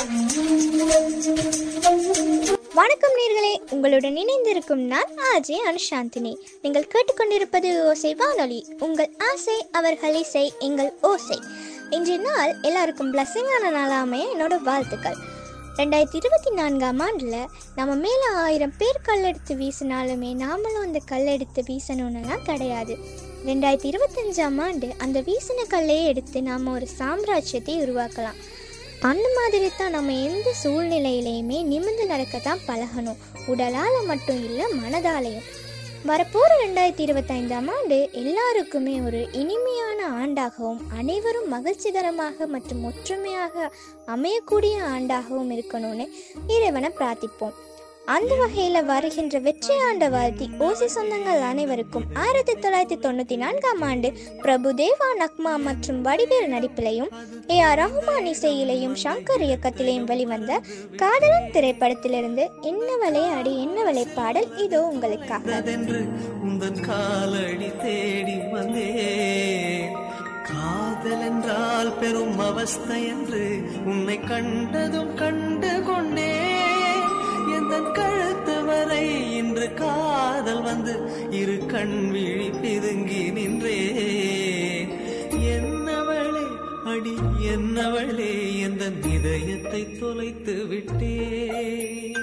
வணக்கம் நேர்களே உங்களுடன் இணைந்திருக்கும் நான் ஆஜே அனுஷாந்தினி நீங்கள் கேட்டுக்கொண்டிருப்பது ஓசை வானொலி உங்கள் ஆசை அவர்கள் இசை எங்கள் ஓசை இன்றைய நாள் எல்லாருக்கும் பிளஸ்ஸிங்கான நாளாமைய என்னோட வாழ்த்துக்கள் ரெண்டாயிரத்தி இருபத்தி நான்காம் ஆண்டில் நம்ம மேலே ஆயிரம் பேர் கல்லெடுத்து வீசினாலுமே நாமளும் அந்த கல்லெடுத்து வீசணும்னுலாம் கிடையாது ரெண்டாயிரத்தி இருபத்தஞ்சாம் ஆண்டு அந்த வீசின கல்லையே எடுத்து நாம் ஒரு சாம்ராஜ்யத்தை உருவாக்கலாம் அந்த மாதிரி தான் நம்ம எந்த சூழ்நிலையிலையுமே நிமிர்ந்து நடக்க தான் பழகணும் உடலால் மட்டும் இல்லை மனதாலையும் வரப்போகிற ரெண்டாயிரத்தி இருபத்தைந்தாம் ஆண்டு எல்லாருக்குமே ஒரு இனிமையான ஆண்டாகவும் அனைவரும் மகிழ்ச்சிகரமாக மற்றும் ஒற்றுமையாக அமையக்கூடிய ஆண்டாகவும் இருக்கணும்னு இறைவனை பிரார்த்திப்போம் அந்த வகையில் வருகின்ற வெற்றி ஆண்ட வாழ்த்தி ஓசி சொந்தங்கள் அனைவருக்கும் ஆயிரத்தி தொள்ளாயிரத்தி தொண்ணூற்றி நான்காம் ஆண்டு பிரபுதேவா நக்மா மற்றும் வடிவேல் நடிப்பிலையும் ஏ ஆர் ரஹ்மான் இசையிலையும் சங்கர் இயக்கத்திலையும் வெளிவந்த காதலன் திரைப்படத்திலிருந்து என்னவளே அடி என்னவளை பாடல் இதோ உங்களுக்காக காதென்று உந்தன் காலடி தேடி வந்தேன் காதல் என்றால் பெரும் அவஸ்தை என்று உன்னை கண்டதும் கண்டு கொண்டேன் எந்தன் கழுத்து வரை இன்று காதல் வந்து இரு கண் விழி பிதுங்கி நின்றேன் என்னவளே அடி என்னவளே எந்த இதயத்தை தொலைத்து விட்டேன்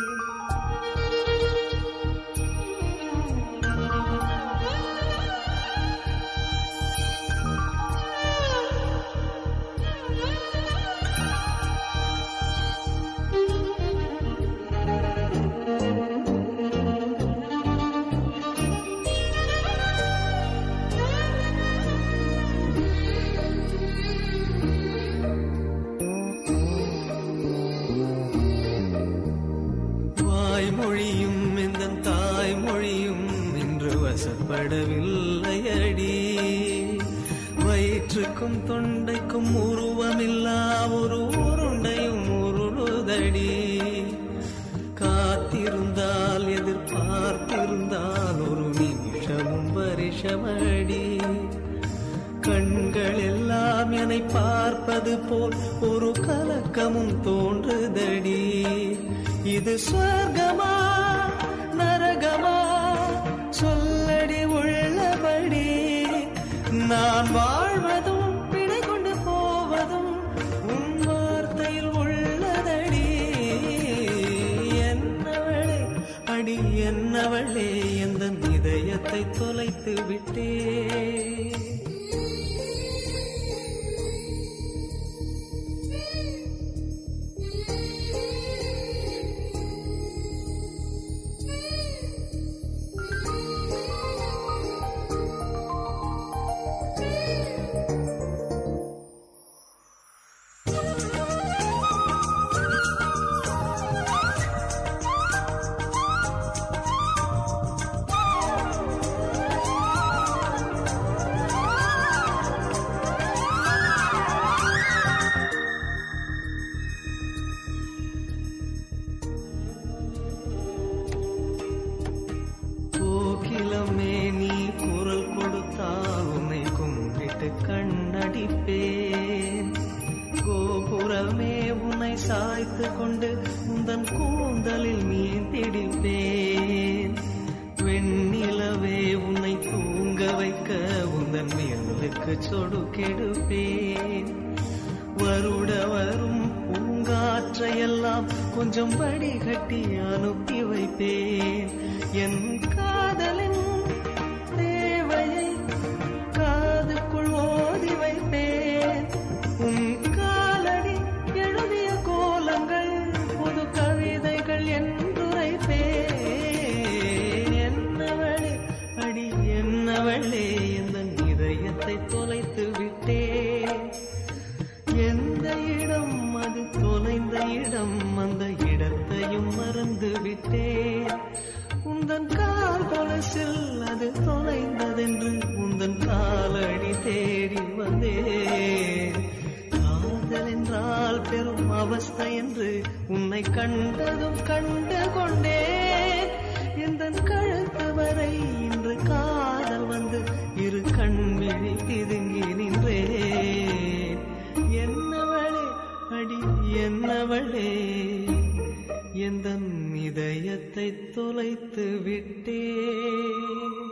வாய்மொழியும் இந்த தாய்மொழியும் இன்று வசப்படவில்லை அடி வயிற்றுக்கும் தொண்டைக்கும் உருவமில்லா ஒரு உருண்டையும் உருளுதடி காத்திருந்தால் எதிர்பார்த்திருந்தால் ஒரு நிமிஷமும் பரிசமடி கண்கள் எல்லாம் என்னை பார்ப்பது போல் ஒரு கலக்கமும் தோன்றுதடி இது சொர்க்கமா நரகமா சொல்லடி உள்ளபடி நான் வாழ்வதும் பிழை கொண்டு போவதும் உன் வார்த்தையில் உள்ளதடி என்னவளே அடி என்னவளே எந்த இதயத்தை தொலைத்து விட்டே கோகிலமே நீ குரல் கொடுத்தால் உன்னை கும்பிட்டு கண்ணடிப்பேன் கோபுரமே உன்னை சாய்த்து கொண்டு உந்தன் கூந்தலில் மீன் திடிப்பேன் வெண்ணிலவே உன்னை தூங்க வைக்க உந்தன் மேலுக்கு சொடுக்கெடுப்பேன் வருட வரும் பூங்காற்றையெல்லாம் கொஞ்சம் வடிகட்டி அனுப்பி வைப்பேன் என் காதலின் தேவையை காதுக்குள் ஓதி வைப்பேன் உன் காலடி எழுதிய கோலங்கள் புது கவிதைகள் என்றுரைப்பேன் என்னவளே அடி என்னவளே எந்த இதயத்தை தொலைத்து விட்டேன் எந்த இடம் அது தொலைந்த இடம் அந்த இடத்தையும் மறந்து விட்டேன் உந்தன் கால் கொலசில் அது தொலைந்ததென்று உந்தன் காலடி தேடி வந்தேன் காதல் என்றால் பெரும் அவஸ்தை என்று உன்னை கண்டதும் கண்டு கொண்டேன் எந்த கழுத்து வரை இன்று காதல் வந்து இரு கண் விழி பிதுங்கி நின்றேன் என்னவளே அடி என்னவளே எந்த இதயத்தை தொலைத்து விட்டே